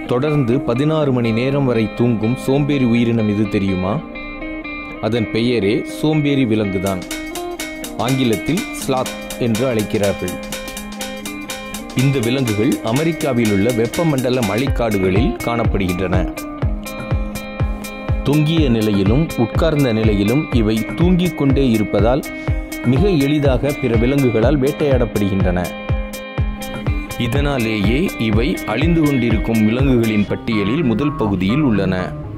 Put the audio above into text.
தொடர்ந்து பதினாறு மணி நேரம் வரை தூங்கும் சோம்பேறி உயிரினம் இது தெரியுமா அதன் பெயரே சோம்பேறி விலங்குதான் ஆங்கிலத்தில் ஸ்லாத் என்று அழைக்கிறார்கள் இந்த விலங்குகள் அமெரிக்காவில் உள்ள வெப்பமண்டல மழைக்காடுகளில் காணப்படுகின்றன தொங்கிய நிலையிலும் உட்கார்ந்த நிலையிலும் இவை தூங்கிக் கொண்டே இருப்பதால் மிக எளிதாக பிற விலங்குகளால் வேட்டையாடப்படுகின்றன இதனாலேயே இவை அழிந்து கொண்டிருக்கும் விலங்குகளின் பட்டியலில் முதல் பகுதியில் உள்ளன